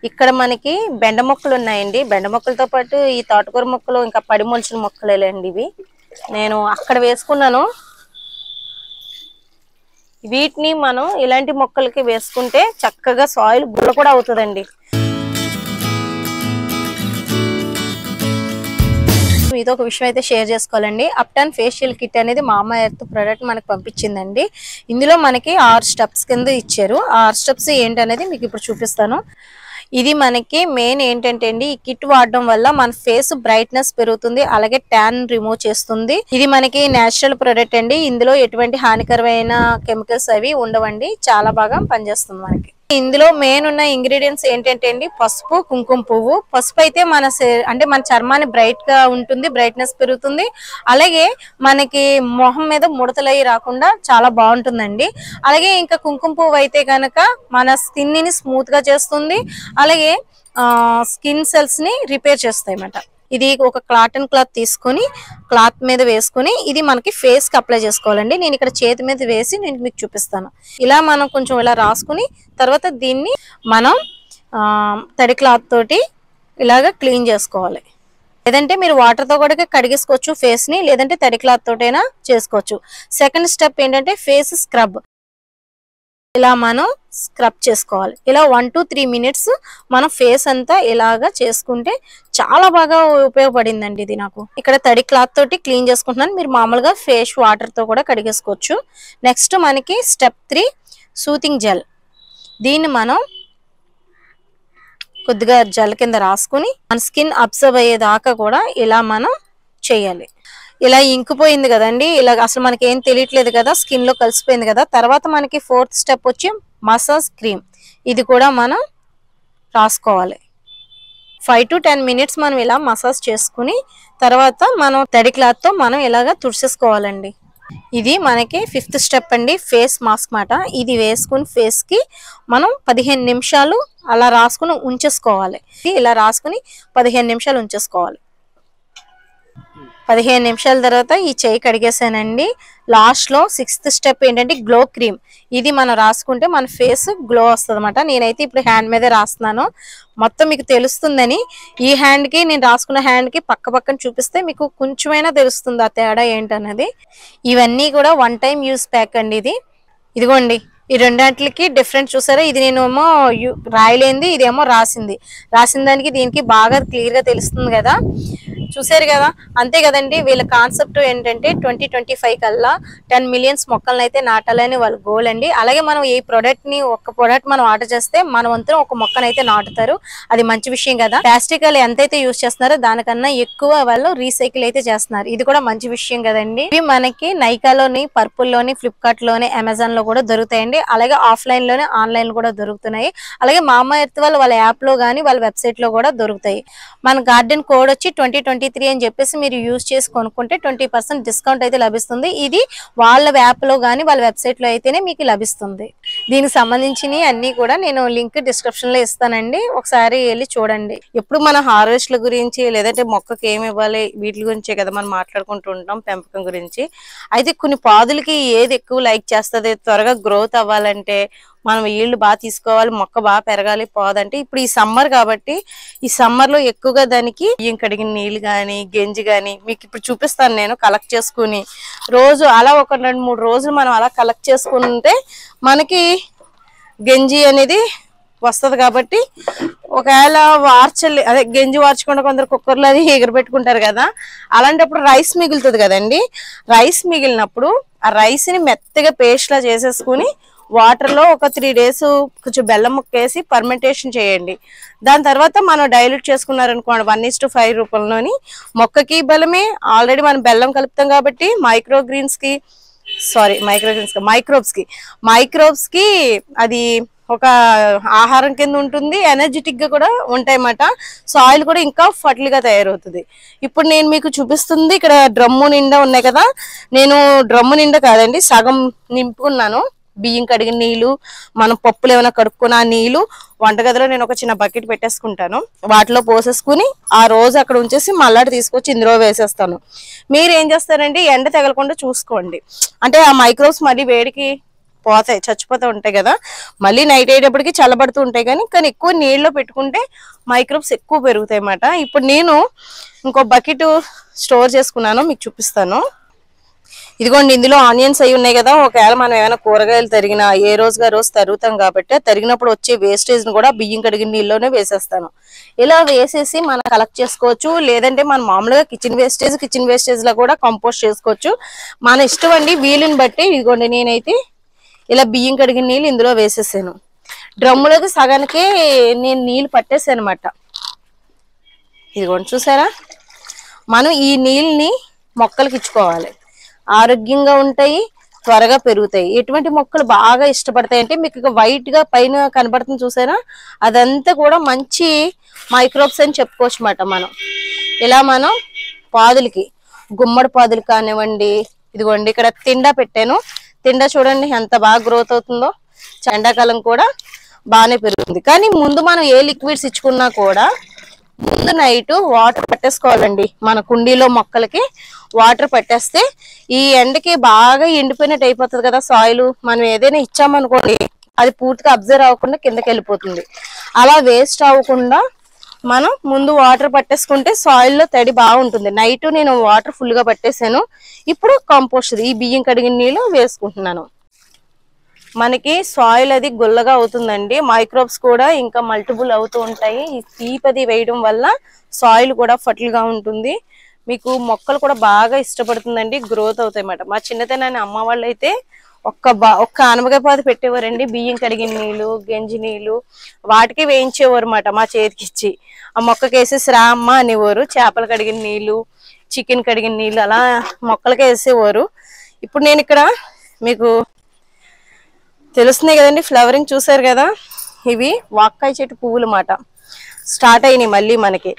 ఇక్కడ మనకి బెండ మొక్కలు ఉన్నాయండి బెండ మొక్కలతో పాటు ఈ తోటకూర మొక్కలు ఇంకా పడి మొలిచిన మొక్కలేండి ఇవి నేను అక్కడ వేసుకున్నాను వీటిని మనం ఇలాంటి మొక్కలకి వేసుకుంటే చక్కగా సాయిల్ గుల్ల కూడా అవుతుందండి ఇది ఒక విషయం అయితే షేర్ చేసుకోవాలండి అప్టాన్ ఫేషియల్ కిట్ అనేది మా అమ్మ ఎర్త్ ప్రోడక్ట్ మనకు పంపించిందండి ఇందులో మనకి ఆరు స్టెప్స్ కింద ఇచ్చారు ఆ ఆరు స్టెప్స్ ఏంటనేది మీకు ఇప్పుడు చూపిస్తాను ఇది మనకి మెయిన్ ఏంటంటే అండి ఈ కిట్ వాడడం వల్ల మన ఫేస్ బ్రైట్నెస్ పెరుగుతుంది అలాగే ట్యాన్ రిమూవ్ చేస్తుంది ఇది మనకి నేచురల్ ప్రొడక్ట్ అండి ఇందులో ఎటువంటి హానికరమైన కెమికల్స్ అవి ఉండవండి చాలా బాగా పనిచేస్తుంది మనకి ఇందులో మెయిన్ ఉన్న ఇంగ్రీడియంట్స్ ఏంటంటే అండి పసుపు కుంకుమ పువ్వు పసుపు అయితే మన శ- అంటే మన చర్మాన్ని బ్రైట్ గా ఉంటుంది బ్రైట్నెస్ పెరుగుతుంది అలాగే మనకి మొహం మీద ముడతలు అయి రాకుండా చాలా బాగుంటుందండి అలాగే ఇంకా కుంకుమ పువ్వు అయితే కనుక మన స్కిన్ ని స్మూత్ గా చేస్తుంది అలాగే స్కిన్ సెల్స్ ని రిపేర్ చేస్తాయి అన్నమాట ఇది ఒక కాటన్ క్లాత్ తీసుకొని క్లాత్ మీద వేసుకొని ఇది మనకి ఫేస్ కి అప్లై చేసుకోవాలండి నేను ఇక్కడ చేతి మీద వేసి నేను మీకు చూపిస్తాను ఇలా మనం కొంచెం ఇలా రాసుకుని తర్వాత దీన్ని మనం ఆ, తడి క్లాత్ తోటి ఇలాగ క్లీన్ చేసుకోవాలి లేదంటే మీరు వాటర్ తో కూడా కడిగేసుకోవచ్చు ఫేస్ ని లేదంటే తడి క్లాత్ తోటైనా చేసుకోవచ్చు సెకండ్ స్టెప్ ఏంటంటే ఫేస్ స్క్రబ్ ఇలా మనం స్క్రబ్ చేసుకోవాలి ఇలా వన్ టు త్రీ మినిట్స్ మనం ఫేస్ అంతా ఇలాగా చేసుకుంటే చాలా బాగా ఉపయోగపడిందండి ఇది నాకు ఇక్కడ తడి క్లాత్ తోటి క్లీన్ చేసుకుంటున్నాను మీరు మామూలుగా ఫేస్ వాటర్ తో కూడా కడిగేసుకోవచ్చు నెక్స్ట్ మనకి స్టెప్ త్రీ సూతింగ్ జెల్ దీన్ని మనం కొద్దిగా జెల్ కింద రాసుకుని మన స్కిన్ అబ్జర్వ్ అయ్యేదాకా కూడా ఇలా మనం చేయాలి ఇలా ఇంకిపోయింది కదండి ఇలా అసలు మనకి ఏం తెలియట్లేదు కదా స్కిన్ లో కలిసిపోయింది కదా తర్వాత మనకి ఫోర్త్ స్టెప్ వచ్చి మసాజ్ క్రీమ్ ఇది కూడా మనం రాసుకోవాలి ఫైవ్ టు టెన్ మినిట్స్ మనం ఇలా మసాజ్ చేసుకుని తర్వాత మనం తడి క్లాత్ తో మనం ఇలాగా తుడిసేసుకోవాలండి ఇది మనకి ఫిఫ్త్ స్టెప్ అండి ఫేస్ మాస్క్ మాట ఇది వేసుకుని ఫేస్ కి మనం పదిహేను నిమిషాలు అలా రాసుకుని ఉంచేసుకోవాలి ఇది ఇలా రాసుకుని పదిహేను నిమిషాలు ఉంచేసుకోవాలి పదిహేను నిమిషాల తర్వాత ఈ చేయి కడిగేసానండి లాస్ట్ లో సిక్స్త్ స్టెప్ ఏంటంటే గ్లో క్రీమ్ ఇది మనం రాసుకుంటే మన ఫేస్ గ్లో వస్తుంది అనమాట నేనైతే ఇప్పుడు హ్యాండ్ మీదే రాస్తున్నాను మొత్తం మీకు తెలుస్తుందని ఈ హ్యాండ్ కి నేను రాసుకున్న హ్యాండ్ కి పక్క పక్కన చూపిస్తే మీకు కొంచెమైనా తెలుస్తుంది ఆ తేడా ఏంటన్నది ఇవన్నీ కూడా వన్ టైం యూస్ ప్యాక్ అండి ఇది ఇదిగోండి ఈ రెండాటికి డిఫరెంట్ చూసారా ఇది నేను ఏమో యు- రాయలేంది ఇదేమో రాసింది రాసిన దానికి దీనికి బాగా క్లియర్ గా తెలుస్తుంది కదా చూసారు కదా అంతే కదండి వీళ్ళ కాన్సెప్ట్ ఏంటంటే ట్వంటీ ట్వంటీ ఫైవ్ కల్లా టెన్ మిలియన్స్ మొక్కలను అయితే నాటాలని వాళ్ళ గోల్ అండి అలాగే మనం ఈ ప్రొడక్ట్ ని ఒక ప్రొడక్ట్ మనం ఆర్డర్ చేస్తే మన వంతున ఒక మొక్కను అయితే నాటుతారు అది మంచి విషయం కదా ప్లాస్టిక్ వాళ్ళు ఎంతైతే యూజ్ చేస్తున్నారో దానికన్నా ఎక్కువ వాళ్ళు రీసైకిల్ అయితే చేస్తున్నారు ఇది కూడా మంచి విషయం కదండి ఇవి మనకి నైకాలోని పర్పుల్ లోని ఫ్లిప్కార్ట్ లోని అమెజాన్ లో కూడా దొరుకుతాయండి అలాగే ఆఫ్లైన్ లోనే ఆన్లైన్ లో కూడా దొరుకుతున్నాయి అలాగే మా అమ్మ ఎర్త్ వాళ్ళు వాళ్ళ యాప్ లో గానీ వాళ్ళ వెబ్సైట్ లో కూడా దొరుకుతాయి మన గార్డెన్ కోడ్ వచ్చి ట్వంటీ ట్వంటీ త్రీ అని చెప్పేసి మీరు యూజ్ చేసి కొనుక్కుంటే ట్వంటీ పర్సెంట్ డిస్కౌంట్ అయితే లభిస్తుంది ఇది వాళ్ళ యాప్ లో గానీ వాళ్ళ వెబ్సైట్ లో అయితేనే మీకు లభిస్తుంది దీనికి సంబంధించినవి అన్ని కూడా నేను లింక్ డిస్క్రిప్షన్ లో ఇస్తానండి ఒకసారి వెళ్ళి చూడండి ఎప్పుడు మన హార్వెస్ట్ల గురించి లేదంటే మొక్కకి ఏమి ఇవ్వాలి వీటి గురించే కదా మనం మాట్లాడుకుంటూ ఉంటాం పెంపకం గురించి అయితే కొన్ని పాదులకి ఏది ఎక్కువ లైక్ చేస్తుంది త్వరగా గ్రోత్ అవ్వాలంటే మనం ఈల్డ్ బాగా తీసుకోవాలి మొక్క బాగా పెరగాలి పోదంటే ఇప్పుడు ఈ సమ్మర్ కాబట్టి ఈ సమ్మర్ లో ఎక్కువగా దానికి బియ్యం కడిగిన నీళ్ళు గాని గంజి గాని మీకు ఇప్పుడు చూపిస్తాను నేను కలెక్ట్ చేసుకుని రోజు అలా ఒక రెండు మూడు రోజులు మనం అలా కలెక్ట్ చేసుకుంటే మనకి గంజి అనేది వస్తది కాబట్టి ఒకవేళ వార్చలే అదే గంజి వార్చకుండా కొందరు కుక్కర్లో అది ఎగరబెట్టుకుంటారు కదా అలాంటప్పుడు రైస్ మిగులుతుంది కదండి రైస్ మిగిలినప్పుడు ఆ రైస్ ని మెత్తగా పేస్ట్ లా చేసేసుకుని వాటర్ లో ఒక త్రీ డేస్ కొంచెం బెల్లం ముక్కేసి పర్మెంటేషన్ చేయండి దాని తర్వాత మనం డైల్యూట్ చేసుకున్నారనుకోండి వన్ ఇస్ టు ఫైవ్ రూపంలోని మొక్కకి బలమే ఆల్రెడీ మనం బెల్లం కలుపుతాం కాబట్టి మైక్రో గ్రీన్స్ కి సారీ మైక్రోగ్రీన్స్ మైక్రోబ్స్ కి మైక్రోబ్స్ కి అది ఒక ఆహారం కింద ఉంటుంది ఎనర్జెటిక్ గా కూడా ఉంటాయన్నమాట సాయిల్ కూడా ఇంకా ఫర్టిల్ గా తయారవుతుంది ఇప్పుడు నేను మీకు చూపిస్తుంది ఇక్కడ డ్రమ్ము నిండా ఉన్నాయి కదా నేను డ్రమ్ము నిండా కాదండి సగం నింపుకున్నాను బియ్యం కడిగిన నీళ్లు మనం పప్పులు ఏమైనా కడుక్కున్న ఆ నీళ్లు వంటగదిలో నేను ఒక చిన్న బకెట్ పెట్టేసుకుంటాను వాటిలో పోసేసుకుని ఆ రోజు అక్కడ ఉంచేసి మళ్ళాటి తీసుకొచ్చి ఇందులో వేసేస్తాను మీరు ఏం చేస్తారంటే ఎండ తగలకుండా చూసుకోండి అంటే ఆ మైక్రోబ్స్ మరి వేడికి పోతాయి చచ్చిపోతూ ఉంటాయి కదా మళ్ళీ నైట్ అయ్యేటప్పటికి చల్లబడుతూ ఉంటాయి కానీ కానీ ఎక్కువ నీళ్ళలో పెట్టుకుంటే మైక్రోబ్స్ ఎక్కువ పెరుగుతాయి అన్నమాట ఇప్పుడు నేను ఇంకో బకెట్ స్టోర్ చేసుకున్నాను మీకు చూపిస్తాను ఇదిగోండి ఇందులో ఆనియన్స్ అయి ఉన్నాయి కదా ఒకవేళ మనం ఏమైనా కూరగాయలు తరిగినా ఏ రోజుగా రోజు తరుగుతాం కాబట్టి ఆ తరిగినప్పుడు వచ్చే వేస్టేజ్ ని కూడా బియ్యం కడిగిన నీళ్ళలోనే వేసేస్తాను ఇలా వేసేసి మనం కలెక్ట్ చేసుకోవచ్చు లేదంటే మనం మామూలుగా కిచెన్ వేస్టేజ్ కిచెన్ వేస్టేజ్ లో కూడా కంపోస్ట్ చేసుకోవచ్చు మన ఇష్టం అండి వీలుని బట్టి ఇదిగోండి నేనైతే ఇలా బియ్యం కడిగిన నీళ్ళు ఇందులో వేసేసాను డ్రమ్ములోకి సగానికి నేను నీళ్ళు పట్టేసాను అనమాట ఇదిగోండి చూసారా మనం ఈ నీళ్ళని మొక్కలకి ఇచ్చుకోవాలి ఆరోగ్యంగా ఉంటాయి త్వరగా పెరుగుతాయి ఎటువంటి మొక్కలు బాగా ఇష్టపడతాయి అంటే మీకు ఇక వైట్ గా పైన కనబడుతుంది చూసారా అదంతా కూడా మంచి మైక్రోబ్స్ అని చెప్పుకోవచ్చు అన్నమాట మనం ఇలా మనం పాదులకి గుమ్మడి పాదులు కానివ్వండి ఇదిగోండి ఇక్కడ తిండా పెట్టాను తిండా చూడండి ఎంత బాగా గ్రోత్ అవుతుందో ఎండాకాలం కూడా బాగానే పెరుగుతుంది కానీ ముందు మనం ఏ లిక్విడ్స్ ఇచ్చుకున్నా కూడా ముందు నైట్ వాటర్ పట్టేసుకోవాలండి మన కుండీలో మొక్కలకి వాటర్ పట్టేస్తే ఈ ఎండకి బాగా ఎండిపోయినట్టు అయిపోతుంది కదా సాయిల్ మనం ఏదైనా ఇచ్చామనుకోండి అది పూర్తిగా అబ్జర్వ్ అవ్వకుండా కిందకి వెళ్ళిపోతుంది అలా వేస్ట్ అవ్వకుండా మనం ముందు వాటర్ పట్టేసుకుంటే సాయిల్ లో తడి బాగుంటుంది నైట్ నేను వాటర్ ఫుల్ గా పట్టేసాను ఇప్పుడు కంపోస్ట్ ఈ బియ్యం కడిగిన నీళ్ళు వేసుకుంటున్నాను మనకి సాయిల్ అది గుల్లగా అవుతుందండి మైక్రోబ్స్ కూడా ఇంకా మల్టిపుల్ అవుతూ ఉంటాయి ఈ సీప్ అది వేయడం వల్ల సాయిల్ కూడా ఫర్టిల్ గా ఉంటుంది మీకు మొక్కలు కూడా బాగా ఇష్టపడుతుందండి గ్రోత్ అవుతాయి అన్నమాట మా చిన్నతనాన్ని అమ్మ వాళ్ళు అయితే ఒక్క బా ఒక్క ఆనమకాయ పాదు పెట్టేవారండి బియ్యం కడిగిన నీళ్ళు గంజి నీళ్ళు వాటికి వేయించేవారు అనమాట మా చేతికి ఇచ్చి ఆ మొక్కకి వేసేసి రా అమ్మ అనేవారు చేపలు కడిగిన నీళ్ళు చికెన్ కడిగిన నీళ్ళు అలా మొక్కలకి వేసేవారు ఇప్పుడు నేను ఇక్కడ మీకు తెలుస్తున్నాయి కదండి ఫ్లవరింగ్ చూసారు కదా ఇవి వాక్కాయ చెట్టు పువ్వులు మాట స్టార్ట్ అయినాయి మళ్ళీ మనకి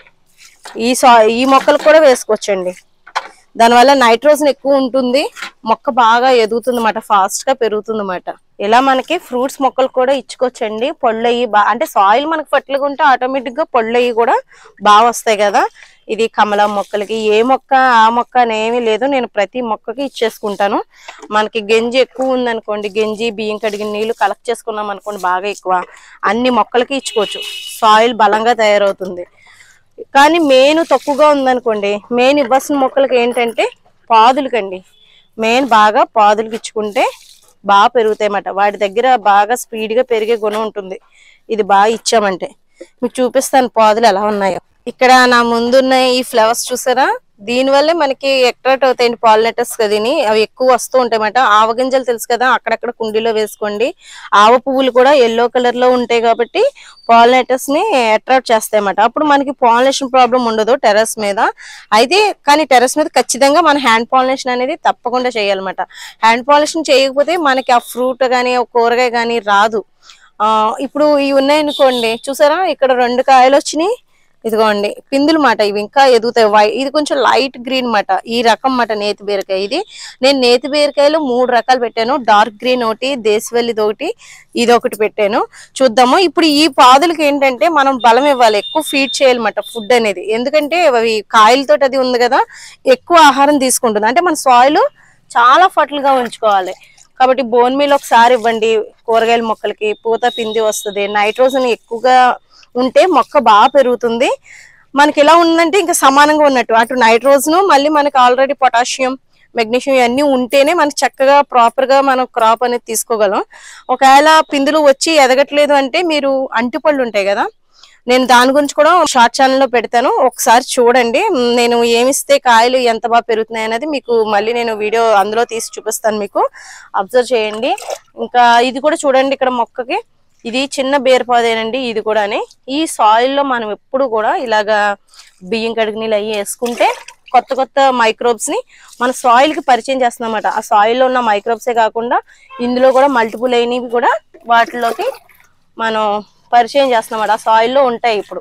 ఈ సా ఈ మొక్కలు కూడా వేసుకోవచ్చండి దానివల్ల నైట్రోజన్ ఎక్కువ ఉంటుంది మొక్క బాగా ఎదుగుతుంది అన్నమాట ఫాస్ట్ గా పెరుగుతుంది అన్నమాట ఇలా మనకి ఫ్రూట్స్ మొక్కలు కూడా ఇచ్చుకోవచ్చండి పళ్ళు అయ్యి బా అంటే సాయిల్ మనకి ఫర్టిల్గా ఉంటే ఆటోమేటిక్ గా పళ్ళు అయ్యి కూడా బాగా వస్తాయి కదా ఇది కమలం మొక్కలకి ఏ మొక్క ఆ మొక్క అని ఏమీ లేదు నేను ప్రతి మొక్కకి ఇచ్చేసుకుంటాను మనకి గంజి ఎక్కువ ఉందనుకోండి గంజి బియ్యం కడిగిన నీళ్లు కలెక్ట్ చేసుకున్నాం అనుకోండి బాగా ఎక్కువ అన్ని మొక్కలకి ఇచ్చుకోవచ్చు సాయిల్ బలంగా తయారవుతుంది కానీ మెయిన్ తక్కువగా ఉందనుకోండి మెయిన్ ఇవ్వాల్సిన మొక్కలకి ఏంటంటే పాదులకండి మెయిన్ బాగా పాదులకి ఇచ్చుకుంటే బాగా పెరుగుతాయి అన్నమాట వాటి దగ్గర బాగా స్పీడ్గా పెరిగే గుణం ఉంటుంది ఇది బాగా ఇచ్చామంటే మీకు చూపిస్తాను పాదులు ఎలా ఉన్నాయో ఇక్కడ నా ముందున్న ఈ ఫ్లవర్స్ చూసారా దీనివల్లే మనకి అట్రాక్ట్ అవుతాయండి పాలినేటర్స్ కదిని అవి ఎక్కువ వస్తూ ఉంటాయి అన్నమాట ఆవగింజలు తెలుసు కదా అక్కడక్కడ కుండీలో వేసుకోండి ఆవ పువ్వులు కూడా ఎల్లో కలర్ లో ఉంటాయి కాబట్టి పాలినేటర్స్ ని అట్రాక్ట్ చేస్తాయి అన్నమాట అప్పుడు మనకి పాలినేషన్ ప్రాబ్లం ఉండదు టెర్రస్ మీద అయితే కానీ టెర్రస్ మీద ఖచ్చితంగా మన హ్యాండ్ పాలినేషన్ అనేది తప్పకుండా చేయాలన్నమాట హ్యాండ్ పాలినేషన్ చేయకపోతే మనకి ఆ ఫ్రూట్ కానీ కూరగాయ కానీ రాదు ఆ ఇప్పుడు ఇవి ఉన్నాయనుకోండి చూసారా ఇక్కడ రెండు కాయలు వచ్చినాయి ఇదిగోండి పిందులు మాట ఇవి ఇంకా ఎదుగుతాయి వై- ఇది కొంచెం లైట్ గ్రీన్ మాట ఈ రకం మాట నేతి బీరకాయ ఇది నేను నేతి బీరకాయలు మూడు రకాలు పెట్టాను డార్క్ గ్రీన్ ఒకటి దేశవల్లిది ఒకటి ఇది ఒకటి పెట్టాను చూద్దాము ఇప్పుడు ఈ పాదులకి ఏంటంటే మనం బలం ఇవ్వాలి ఎక్కువ ఫీడ్ చేయాలన్నమాట ఫుడ్ అనేది ఎందుకంటే అవి కాయలతో అది ఉంది కదా ఎక్కువ ఆహారం తీసుకుంటుంది అంటే మన సాయిల్ చాలా ఫర్టిల్ గా ఉంచుకోవాలి కాబట్టి బోన్ మీల్ ఒకసారి ఇవ్వండి కూరగాయల మొక్కలకి పూత పిండి వస్తుంది నైట్రోజన్ ఎక్కువగా ఉంటే మొక్క బాగా పెరుగుతుంది మనకి ఎలా ఉందంటే ఇంకా సమానంగా ఉన్నట్టు అటు నైట్రోజన్ మళ్ళీ మనకి ఆల్రెడీ పొటాషియం మెగ్నీషియం ఇవన్నీ ఉంటేనే మనకి చక్కగా ప్రాపర్ గా మనం క్రాప్ అనేది తీసుకోగలం ఒకవేళ పిందులు వచ్చి ఎదగట్లేదు అంటే మీరు అంటిపళ్ళు ఉంటాయి కదా నేను దాని గురించి కూడా షార్ట్ ఛానల్లో పెడతాను ఒకసారి చూడండి మ్, నేను ఏమిస్తే కాయలు ఎంత బాగా పెరుగుతున్నాయి అనేది మీకు మళ్ళీ నేను వీడియో అందులో తీసి చూపిస్తాను మీకు అబ్జర్వ్ చేయండి ఇంకా ఇది కూడా చూడండి ఇక్కడ మొక్కకి ఇది చిన్న బీరపాదేనండి ఇది కూడాని ఈ సాయిల్ లో మనం ఎప్పుడు కూడా ఇలాగా బియ్యం కడిగి నీళ్ళు అవి వేసుకుంటే కొత్త కొత్త మైక్రోబ్స్ ని మన సాయిల్ కి పరిచయం చేస్తున్నామన్నమాట ఆ సాయిల్ లో ఉన్న మైక్రోబ్సే కాకుండా ఇందులో కూడా మల్టిపుల్ అయినవి కూడా వాటిలోకి మనం పరిచయం చేస్తున్నామన్నమాట ఆ సాయిల్ లో ఉంటాయి ఇప్పుడు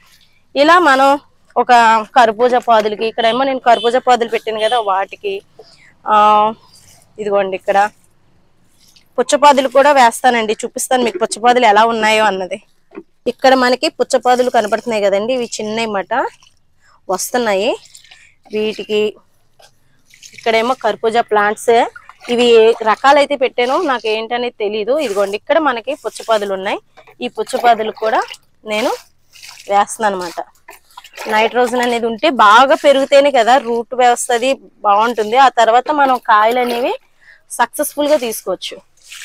ఇలా మనం ఒక కర్బూజా పాదులకి ఇక్కడేమో నేను కర్బూజా పాదులు పెట్టాను కదా వాటికి ఆ ఇదిగోండి ఇక్కడ పుచ్చపాదులు కూడా వేస్తానండి చూపిస్తాను మీకు పుచ్చపాదులు ఎలా ఉన్నాయో అన్నది ఇక్కడ మనకి పుచ్చపాదులు కనపడుతున్నాయి కదండి ఇవి చిన్నవి మాట వస్తున్నాయి వీటికి ఇక్కడేమో కర్బూజా ప్లాంట్స్ ఇవి ఏ రకాలైతే పెట్టానో నాకు ఏంటనేది తెలియదు ఇదిగోండి ఇక్కడ మనకి పుచ్చపాదులు ఉన్నాయి ఈ పుచ్చపాదులు కూడా నేను వేస్తున్నాను అనమాట నైట్రోజన్ అనేది ఉంటే బాగా పెరిగితేనే కదా రూట్ వ్యవస్థ అది బాగుంటుంది ఆ తర్వాత మనం కాయలు అనేవి సక్సెస్ఫుల్ గా తీసుకోవచ్చు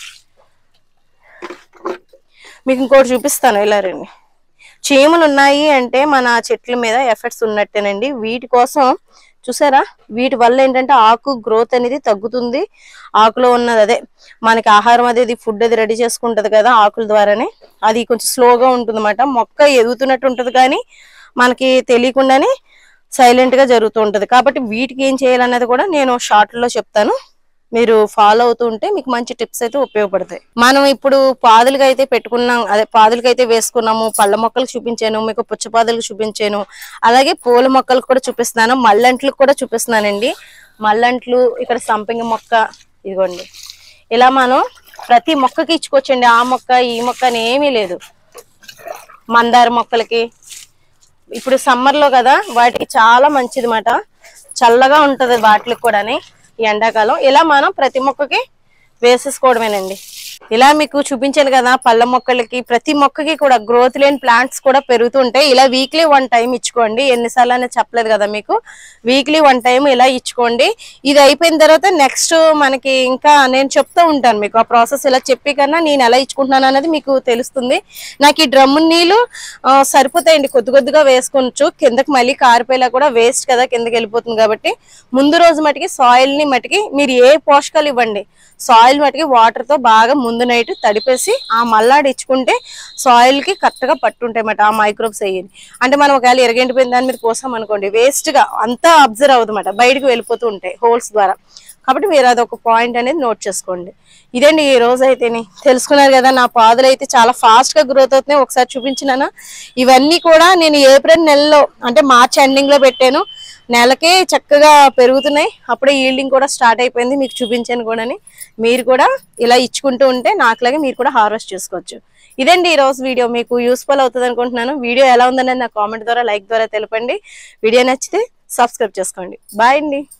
మీకు ఇంకోటి చూపిస్తాను ఇలా రండి చీమలు ఉన్నాయి అంటే మన చెట్ల మీద ఎఫెక్ట్స్ ఉన్నట్టేనండి వీటి కోసం చూసారా వీటి వల్ల ఏంటంటే ఆకు గ్రోత్ అనేది తగ్గుతుంది ఆకులో ఉన్నది అదే మనకి ఆహారం అనేది ఫుడ్ అది రెడీ చేసుకుంటది కదా ఆకుల ద్వారానే అది కొంచెం స్లోగా ఉంటుంది మొక్క ఎదుగుతున్నట్టు ఉంటది కానీ మనకి తెలియకుండానే సైలెంట్ గా జరుగుతూ ఉంటది కాబట్టి వీటికి ఏం చేయాలన్నది కూడా నేను షార్ట్ లో చెప్తాను మీరు ఫాలో అవుతూ ఉంటే మీకు మంచి టిప్స్ అయితే ఉపయోగపడతాయి మనం ఇప్పుడు పాదులుగా అయితే పెట్టుకున్నాం అదే పాదులుగా అయితే వేసుకున్నాము పళ్ళ మొక్కలకు చూపించాను మీకు పుచ్చపాదులకు చూపించాను అలాగే పూల మొక్కలకు కూడా చూపిస్తున్నాను మల్లెంట్లకు కూడా చూపిస్తున్నానండి మల్లెంట్లు ఇక్కడ సంపంగి మొక్క ఇదిగోండి ఇలా మనం ప్రతి మొక్కకి ఇచ్చుకోవచ్చండి ఆ మొక్క ఈ మొక్క అని ఏమీ లేదు మందార మొక్కలకి ఇప్పుడు సమ్మర్ లో కదా వాటికి చాలా మంచిది మాట చల్లగా ఉంటది వాటికి కూడాని ఈ ఎండాకాలం ఇలా మనం ప్రతి మొక్కకి వేసేసుకోవడమేనండి ఇలా మీకు చూపించాను కదా పళ్ళ మొక్కలకి ప్రతి మొక్కకి కూడా గ్రోత్ లేని ప్లాంట్స్ కూడా పెరుగుతుంటాయి ఇలా వీక్లీ వన్ టైం ఇచ్చుకోండి ఎన్నిసార్లు అనేది చెప్పలేదు కదా మీకు వీక్లీ వన్ టైం ఇలా ఇచ్చుకోండి ఇది అయిపోయిన తర్వాత నెక్స్ట్ మనకి ఇంకా నేను చెప్తూ ఉంటాను మీకు ఆ ప్రాసెస్ ఇలా చెప్పి కన్నా నేను ఎలా ఇచ్చుకుంటున్నాను అనేది మీకు తెలుస్తుంది నాకు ఈ డ్రమ్ము నీళ్ళు ఆ, సరిపోతాయండి కొద్ది కొద్దిగా వేసుకోవచ్చు కిందకి మళ్ళీ కారిపోయేలా కూడా వేస్ట్ కదా కిందకి వెళ్ళిపోతుంది కాబట్టి ముందు రోజు మటుకి సాయిల్ ని మటుకి మీరు ఏ పోషకాలు ఇవ్వండి సాయిల్ మటుకి వాటర్ తో బాగా ముందు నైట్ తడిపేసి ఆ మల్లాడి ఇచ్చుకుంటే సాయిల్ కి కరెక్ట్ గా పట్టుంటాయి అన్నమాట ఆ మైక్రోబ్స్ అయ్యి అంటే మనం ఒకవేళ ఎరగంటిపోయిన దాని మీద పోసాం అనుకోండి వేస్ట్ గా అంతా అబ్జర్వ్ అవుతుందన్నమాట బయటకు వెళ్ళిపోతూ ఉంటాయి హోల్స్ ద్వారా కాబట్టి మీరు అది ఒక పాయింట్ అనేది నోట్ చేసుకోండి ఇదండి ఈ రోజు అయితేనే తెలుసుకున్నారు కదా నా పాదులు అయితే చాలా ఫాస్ట్ గా గ్రోత్ అవుతున్నాయి ఒకసారి చూపించినానా ఇవన్నీ కూడా నేను ఏప్రిల్ నెలలో అంటే మార్చ్ ఎండింగ్ లో పెట్టాను నెలకే చక్కగా పెరుగుతున్నాయి అప్పుడే ఈల్డింగ్ కూడా స్టార్ట్ అయిపోయింది మీకు చూపించాను కూడాని మీరు కూడా ఇలా ఇచ్చుకుంటూ ఉంటే నాకులాగే మీరు కూడా హార్వెస్ట్ చేసుకోవచ్చు ఇదండి ఈ రోజు వీడియో మీకు యూస్ఫుల్ అవుతుంది అనుకుంటున్నాను వీడియో ఎలా ఉందనేది నా కామెంట్ ద్వారా లైక్ ద్వారా తెలపండి వీడియో నచ్చితే సబ్స్క్రైబ్ చేసుకోండి బాయ్ అండి